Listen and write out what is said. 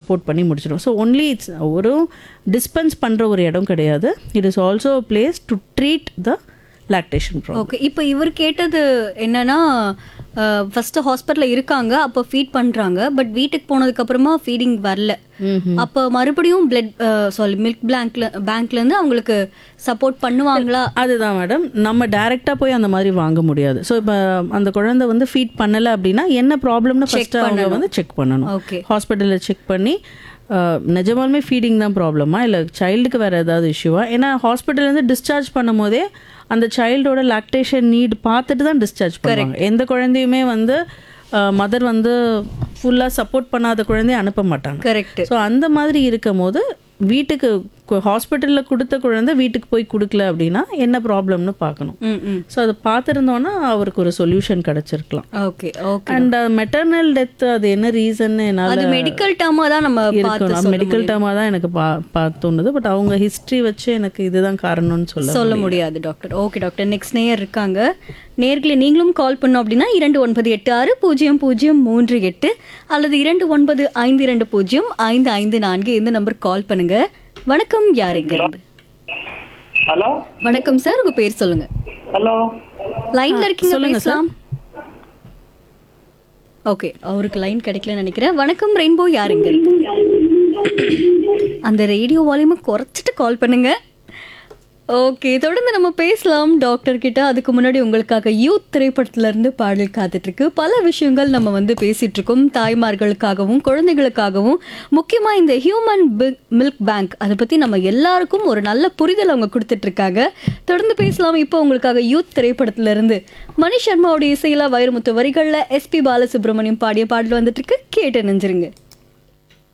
support பண்ணி முடிச்சிடும் so only it's ஒரு டிஸ்பென்ஸ் பண்ணுற ஒரு இடம் கிடையாது it is also place to treat the lactation problem okay இப்போ இவர் கேட்டது என்னன்னா ஃபர்ஸ்ட் ஹாஸ்பிட்டல்ல இருக்காங்க அப்போ ஃபீட் பண்றாங்க பட் வீட்டுக்கு போனதுக்கு அப்புறமா ஃபீடிங் வரல அப்போ மறுபடியும் பிளட் சாரி மில்க் பேங்க்ல பேங்க்ல இருந்து அவங்களுக்கு சப்போர்ட் பண்ணுவாங்களா அதுதான் மேடம் நம்ம டைரெக்டாக போய் அந்த மாதிரி வாங்க முடியாது ஸோ இப்போ அந்த குழந்தை வந்து ஃபீட் பண்ணலை அப்படின்னா என்ன ப்ராப்ளம்னு ஃபஸ்ட்டு அவங்க வந்து செக் பண்ணணும் ஓகே ஹாஸ்பிட்டலில் செக் பண்ணி அஹ், நிஜமாலுமே ஃபீடிங் தான் ப்ராப்ளமா இல்லை சைல்டுக்கு வேறு ஏதாவது இஷ்யூவா ஏன்னா ஹாஸ்பிட்டல்லேருந்து டிஸ்சார்ஜ் பண்ணும்போதே அந்த சைல்டோட லாக்டேஷன் நீட் பார்த்துட்டு தான் டிஸ்சார்ஜ் பண்ணுவாங்க எந்த குழந்தையுமே வந்து மதர் வந்து ஃபுல்லாக சப்போர்ட் பண்ணாத குழந்தைய அனுப்ப மாட்டாங்க கரெக்ட் ஸோ அந்த மாதிரி இருக்கும் போது வீட்டுக்கு ஹாஸ்பிட்டலில் கொடுத்த குழந்தை வீட்டுக்கு போய் கொடுக்கல அப்படின்னா என்ன ப்ராப்ளம்னு பார்க்கணும் ம் ம் ஸோ அதை பார்த்துருந்தோன்னா அவருக்கு ஒரு சொல்யூஷன் கிடைச்சிருக்கலாம் okay okay and maternal death அது என்ன ரீசன் என்னால் அது மெடிக்கல் டேர்மா தான் நம்ம பார்த்து இருக்கணும் மெடிக்கல் டேர்மாக தான் எனக்கு பா பார்த்து தோணுது பட் அவங்க ஹிஸ்ட்ரி வச்சு எனக்கு இதுதான் காரணம்னு சொல்ல சொல்ல முடியாது டாக்டர் ஓகே டாக்டர் நெக்ஸ்ட் நேயர் இருக்காங்க நேர்களை நீங்களும் கால் பண்ணோம் அப்படின்னா இரண்டு ஒன்பது எட்டு ஆறு பூஜ்ஜியம் பூஜ்ஜியம் மூன்று எட்டு அல்லது இரண்டு ஒன்பது ஐந்து இரண்டு பூஜ்ஜியம் ஐந்து ஐந்து நான்கு இந்த நம்பர் கால் பண்ணுங்க வணக்கம் யார் இங்க இருந்து ஹலோ வணக்கம் சார் உங்க பேர் சொல்லுங்க ஹலோ லைன்ல இருக்கீங்க பேசலாம் ஓகே அவருக்கு லைன் கிடைக்கலன்னு நினைக்கிறேன் வணக்கம் ரெயின்போ யார் இங்க இருந்து அந்த ரேடியோ வால்யூமை குறைச்சிட்டு கால் பண்ணுங்க ஓகே தொடர்ந்து நம்ம பேசலாம் டாக்டர் கிட்ட அதுக்கு முன்னாடி உங்களுக்காக யூத் திரைப்படத்துல இருந்து பாடல் காத்துட்டு இருக்கு பல விஷயங்கள் நம்ம வந்து பேசிட்டு இருக்கோம் தாய்மார்களுக்காகவும் குழந்தைகளுக்காகவும் முக்கியமா இந்த ஹியூமன் மில்க் பேங்க் அதை பத்தி நம்ம எல்லாருக்கும் ஒரு நல்ல புரிதல் அவங்க கொடுத்துட்டு இருக்காங்க தொடர்ந்து பேசலாம் இப்போ உங்களுக்காக யூத் திரைப்படத்துல இருந்து மணி சர்மாவுடைய இசையில வைரமுத்து வரிகள்ல எஸ்பி பாலசுப்ரமணியம் பாடிய பாடல் வந்துட்டு இருக்கு கேட்டு நெஞ்சிருங்க